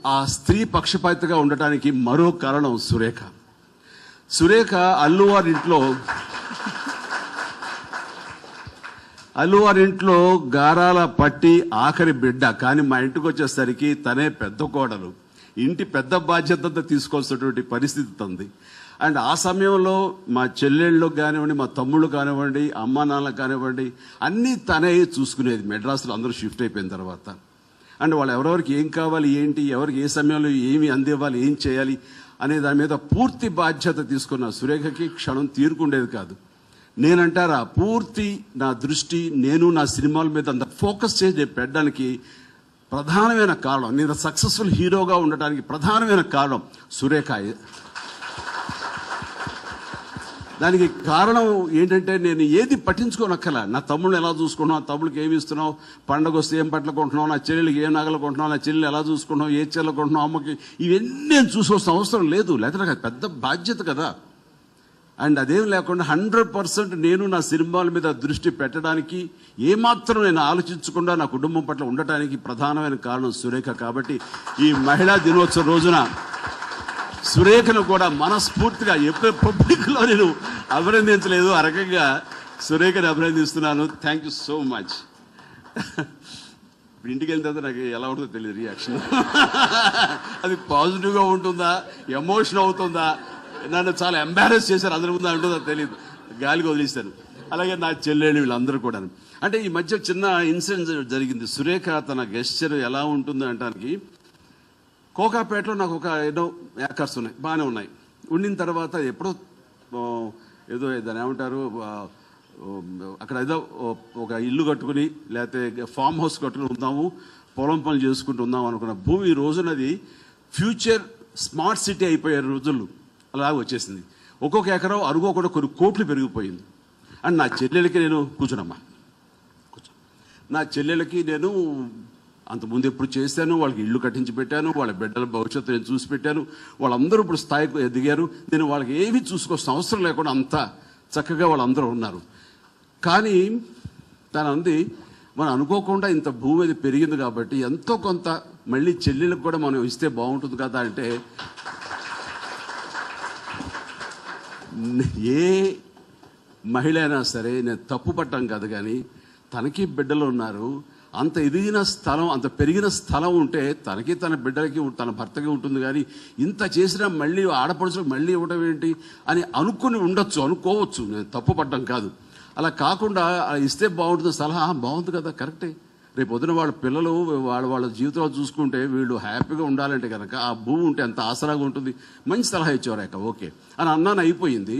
ఆ స్త్రీ పక్షపాతిగా ఉండటానికి మరో కారణం సురేఖ సురేఖ అల్లువారి ఇంట్లో అల్లువారి ఇంట్లో గారాల పట్టి ఆఖరి బిడ్డ కానీ మా ఇంటికి వచ్చేసరికి తనే పెద్ద కోడలు ఇంటి పెద్ద బాధ్యత తీసుకోవాల్సినటువంటి పరిస్థితి తంది అండ్ ఆ సమయంలో మా చెల్లెళ్ళు కానివ్వండి మా తమ్ముళ్ళు కానివ్వండి అమ్మా నాన్నలు కానివ్వండి అన్నీ తనే చూసుకునేది మెడ్రాస్లో అందరూ షిఫ్ట్ అయిపోయిన తర్వాత అండ్ వాళ్ళు ఎవరెవరికి ఏం కావాలి ఏంటి ఎవరికి ఏ సమయంలో ఏమి అందివ్వాలి ఏం చేయాలి అనే దాని మీద పూర్తి బాధ్యత తీసుకున్న సురేఖకి క్షణం తీరుకుండేది కాదు నేనంటారా పూర్తి నా దృష్టి నేను నా సినిమాల మీద అంత ఫోకస్ చేసి పెట్టడానికి ప్రధానమైన కారణం నేను సక్సెస్ఫుల్ హీరోగా ఉండటానికి ప్రధానమైన కారణం సురేఖ దానికి కారణం ఏంటంటే నేను ఏది పట్టించుకోనక్కల నా తమ్ముళ్ళు ఎలా చూసుకుంటున్నావు తమ్ముళ్ళకి ఏమి ఇస్తున్నావు పండగ వస్తే ఏం బట్టలు కొంటున్నావు నా చెల్లెలకి ఏం నగలు కొంటున్నావు నా చెల్లెలు ఎలా చూసుకుంటున్నావు ఏ చీరలు కొంటున్నావు అమ్మకి ఇవన్నీ నేను చూసుకోవాల్సిన అవసరం లేదు లేకపోతే నాకు పెద్ద బాధ్యత కదా అండ్ అదేం లేకుండా హండ్రెడ్ పర్సెంట్ నేను నా సినిమాల మీద దృష్టి పెట్టడానికి ఏమాత్రం నేను ఆలోచించకుండా నా కుటుంబం పట్ల ఉండటానికి ప్రధానమైన కారణం సురేఖ కాబట్టి ఈ మహిళా దినోత్సవం రోజున సురేఖను కూడా మనస్ఫూర్తిగా ఎప్పుడు పబ్లిక్లో నేను అభినందించలేదు ఆ రకంగా సురేఖని అభినందిస్తున్నాను థ్యాంక్ యూ సో మచ్ ఇప్పుడు ఇంటికి వెళ్ళిన తర్వాత నాకు ఎలా ఉంటుందో తెలియదు రియాక్షన్ అది పాజిటివ్గా ఉంటుందా ఎమోషన్ అవుతుందా నన్ను చాలా ఎంబారెస్ చేశారు అందరి ముందు అంటుందో తెలియదు గాలికి వదిలేస్తాను అలాగే నా చెల్లెళ్ళు వీళ్ళందరూ కూడా అంటే ఈ మధ్య చిన్న ఇన్సిడెంట్ జరిగింది సురేఖ తన గెస్చర్ ఎలా ఉంటుంది అంటానికి కోకాపేటలో నాకు ఒక ఏదో ఏకర్స్ ఉన్నాయి బాగానే ఉన్నాయి ఉండిన తర్వాత ఎప్పుడో ఓ, ఏదో దాన్ని ఏమంటారు ఆ, ఓ, అక్కడ ఏదో ఓ- ఒక ఇల్లు కట్టుకుని లేకపోతే ఫామ్ హౌస్ కట్టుకుని ఉందాము పొలం పనులు చేసుకుంటూ ఉందాం అనుకున్న భూమి ఈ రోజునది ఫ్యూచర్ స్మార్ట్ సిటీ అయిపోయే రోజులు అలా వచ్చేసింది ఒక్కొక్క ఎకరం అరుగు కూడా కొన్ని కోట్లు పెరిగిపోయింది అండ్ నా చెల్లెలకి నేను కూర్చున్నమ్మా కూర్చో నా చెల్లెలకి నేను అంతకుముందు ఎప్పుడు చేశాను వాళ్ళకి ఇల్లు కట్టించి పెట్టాను వాళ్ళ బిడ్డల భవిష్యత్తు నేను చూసి పెట్టాను వాళ్ళందరూ ఇప్పుడు స్థాయికి ఎదిగారు నేను వాళ్ళకి ఏమీ చూసుకోవాల్సిన అవసరం లేకుండా అంతా చక్కగా వాళ్ళందరూ ఉన్నారు కానీ తను అంది మనం అనుకోకుండా ఇంత భూమి అది పెరిగింది కాబట్టి ఎంతో కొంత మళ్ళీ చెల్లెలకు కూడా మనం ఇస్తే బాగుంటుంది కదా అంటే ఏ మహిళ అయినా సరే నేను తప్పు పట్టం కాదు కానీ తనకి బిడ్డలు ఉన్నారు అంత ఎదిగిన స్థలం అంత పెరిగిన స్థలం ఉంటే తనకి తన బిడ్డలకి తన భర్తకి ఉంటుంది కానీ ఇంత చేసినా మళ్ళీ ఆడపడుచులకు మళ్ళీ ఇవ్వడం ఏంటి అని అనుకుని ఉండొచ్చు అనుకోవచ్చు నేను తప్పు పడ్డం కాదు అలా కాకుండా అలా ఇస్తే బాగుంటుంది సలహా "ఆ, బాగుంది కదా కరెక్టే రేపు పొద్దున వాళ్ళ పిల్లలు వాళ్ళ వాళ్ళ జీవితాలు చూసుకుంటే వీళ్ళు హ్యాపీగా ఉండాలంటే కనుక ఆ భూమి ఉంటే ఎంత ఆసరాగా ఉంటుంది మంచి సలహా ఇచ్చేవారు ఓకే అని అన్నాను అయిపోయింది